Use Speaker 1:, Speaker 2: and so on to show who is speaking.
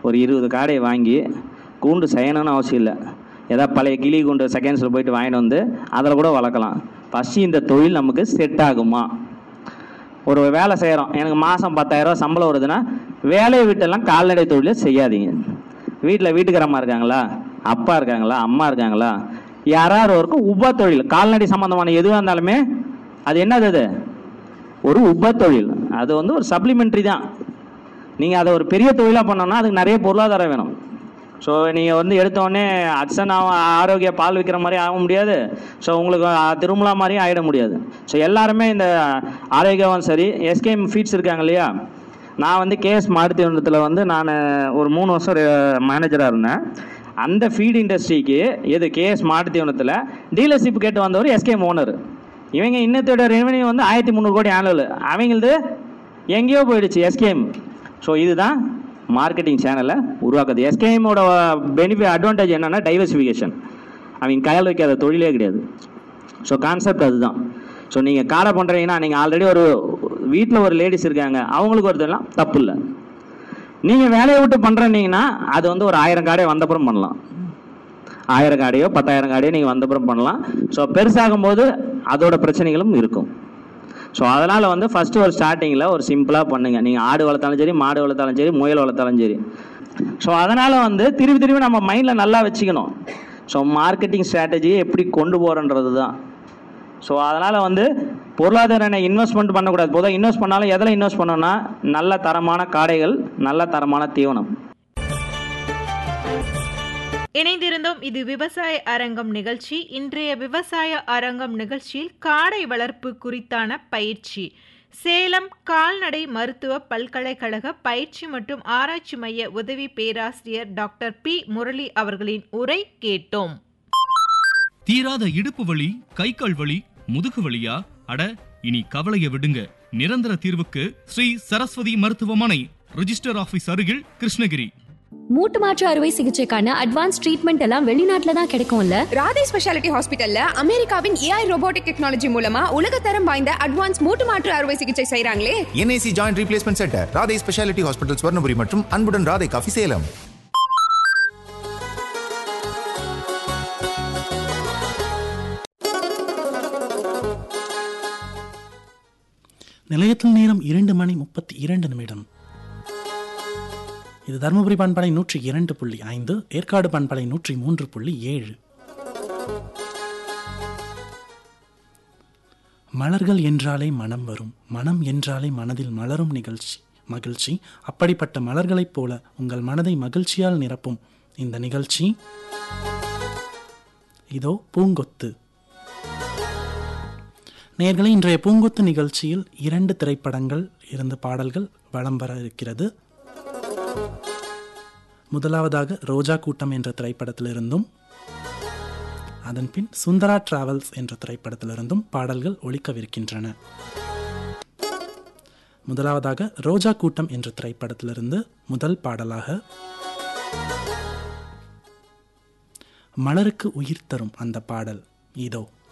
Speaker 1: ஒரு இருபது காடையை வாங்கி கூண்டு செய்யணும்னு அவசியம் இல்லை ஏதாவது பழைய கிளி கூண்டு செகண்ட்ஸில் போயிட்டு வாங்கிட்டு வந்து அதில் கூட வளர்க்கலாம் ஃபஸ்ட்டு இந்த தொழில் நமக்கு செட் ஆகுமா ஒரு வேலை செய்கிறோம் எனக்கு மாதம் பத்தாயிரரூவா சம்பளம் வருதுன்னா வேலையை விட்டெல்லாம் கால்நடை தொழிலை செய்யாதீங்க வீட்டில் வீட்டுக்காரம்மா இருக்காங்களா அப்பா இருக்காங்களா அம்மா இருக்காங்களா யாராவது ஒருக்கும் உப தொழில் கால்நடை சம்மந்தமான எதுவாக இருந்தாலுமே அது என்னது அது ஒரு உப தொழில் அது வந்து ஒரு சப்ளிமெண்ட்ரி தான் நீங்கள் அதை ஒரு பெரிய தொழிலாக பண்ணோம்னா அதுக்கு நிறைய பொருளாதாரம் வேணும் ஸோ நீங்கள் வந்து எடுத்தோடனே அட்சன் ஆரோக்கிய பால் விற்கிற மாதிரி ஆக முடியாது ஸோ உங்களுக்கு அஹ், திருமலா மாதிரியும் ஆகிட முடியாது ஸோ எல்லாருமே இந்த ஆரோக்கியவும் சரி எஸ்கேஎம் ஃபீட்ஸ் இருக்காங்க இல்லையா நான் வந்து கேஎஸ் மாருதி நிறுவனத்தில் வந்து நான் ஒரு மூணு வருஷம் மேனேஜராக இருந்தேன் அந்த ஃபீட் இண்டஸ்ட்ரிக்கு எது கேஎஸ் மாருதி நிறுவனத்தில் டீலர்ஷிப் கேட்டு வந்தவர் எஸ்கேஎம் ஓனர் இவங்க இன்னத்தோட ரெவன்யூ வந்து ஆயிரத்தி முந்நூறு கோடி ஆனுவல் அவங்களது எங்கேயோ போயிடுச்சு எஸ்கேஎம் ஸோ இதுதான் மார்க்கெட்டிங் சேனலை உருவாக்குது எஸ்கேஎம்மோட பெனிஃபிட் அட்வான்டேஜ் என்னன்னா டைவர்சிஃபிகேஷன் அவங்க கையில் வைக்காத தொழிலே கிடையாது ஸோ கான்செப்ட் அதுதான் ஸோ நீங்கள் காடை பண்ணுறீங்கன்னா நீங்கள் ஆல்ரெடி ஒரு வீட்டில் ஒரு லேடிஸ் இருக்காங்க அவங்களுக்கு ஒருத்தர்லாம் தப்பு இல்லை நீங்கள் வேலையை விட்டு பண்ணுறீங்கன்னா அது வந்து ஒரு ஆயிரம் காடை வந்தப்புறம் பண்ணலாம் ஆயிரம் காடையோ பத்தாயிரம் காடையோ நீங்கள் வந்தப்புறம் பண்ணலாம் ஸோ பெருசாகும் போது அதோட பிரச்சனைகளும் இருக்கும் ஸோ அதனால் வந்து ஃபஸ்ட்டு ஒரு ஸ்டார்டிங்கில் ஒரு சிம்பிளாக பண்ணுங்க நீங்கள் ஆடு வளர்த்தாலும் சரி மாடு வளர்த்தாலும் சரி முயல் வளர்த்தாலும் சரி ஸோ அதனால் வந்து திருப்பி திருப்பி நம்ம மைண்டில் நல்லா வச்சுக்கணும் ஸோ மார்க்கெட்டிங் ஸ்ட்ராட்டஜியை எப்படி கொண்டு போகிறன்றது தான் ஸோ அதனால் வந்து பொருளாதார இன்வெஸ்ட்மெண்ட் பண்ணக்கூடாது பொதுவாக இன்வெஸ்ட் பண்ணாலும் எதில் இன்வெஸ்ட் பண்ணோம்னா நல்ல தரமான காடைகள் நல்ல தரமான தீவனம்
Speaker 2: இணைந்திருந்தோம் இது விவசாய அரங்கம் நிகழ்ச்சி இன்றைய விவசாய அரங்கம் நிகழ்ச்சியில் காடை வளர்ப்பு குறித்தான பயிற்சி சேலம் கால்நடை மருத்துவ பல்கலைக்கழக பயிற்சி மற்றும் ஆராய்ச்சி மைய உதவி பேராசிரியர் டாக்டர் பி முரளி அவர்களின் உரை கேட்டோம்
Speaker 3: தீராத இடுப்பு வலி கை கால் வலி முதுகு வலியா அட இனி கவலைய விடுங்க நிரந்தர தீர்வுக்கு ஸ்ரீ சரஸ்வதி மருத்துவமனை ரிஜிஸ்டர் ஆபீஸ் அருகில் கிருஷ்ணகிரி
Speaker 4: மூட்டு மாற்று அறுவை சிகிச்சைக்கான அட்வான்ஸ் ட்ரீட்மெண்ட் எல்லாம் வெளிநாட்டுல தான் கிடைக்கும்ல
Speaker 5: ராதே ஸ்பெஷாலிட்டி ஹாஸ்பிட்டல்ல அமெரிக்காவின் ஏஐ ரோபோட்டிக் டெக்னாலஜி மூலமா உலகத்தரம் வாய்ந்த அட்வான்ஸ் மூட்டு மாற்று அறுவை சிகிச்சை செய்றாங்களே
Speaker 6: NIC joint replacement centre Radhai speciality hospital Swarnapuri மற்றும் அன்புடன் ராதை காஃபி சேலம்
Speaker 7: நிலையத்தில் நேரம் இரண்டு மணி முப்பத்தி இரண்டு நிமிடம் இது தருமபுரி பண்பலை நூற்றி இரண்டு புள்ளி ஐந்து ஏற்காடு பண்பலை நூற்றி மூன்று புள்ளி ஏழு மலர்கள் என்றாலே மனம் வரும் மனம் என்றாலே மனதில் மலரும் நிகழ்ச்சி மகிழ்ச்சி அப்படிப்பட்ட மலர்களைப் போல உங்கள் மனதை மகிழ்ச்சியால் நிரப்பும் இந்த நிகழ்ச்சி இதோ பூங்கொத்து நேயர்களே இன்றைய பூங்கொத்து நிகழ்ச்சியில் இரண்டு திரைப்படங்கள் இருந்த பாடல்கள் வலம் வர இருக்கிறது முதலாவதாக ரோஜா கூட்டம் என்ற திரைப்படத்திலிருந்தும் அதன் பின் சுந்தரா டிராவல்ஸ் என்ற திரைப்படத்திலிருந்தும் பாடல்கள் ஒலிக்கவிருக்கின்றன முதலாவதாக ரோஜா கூட்டம் என்ற திரைப்படத்திலிருந்து முதல் பாடலாக மலருக்கு உயிர் தரும் அந்த பாடல் இதோ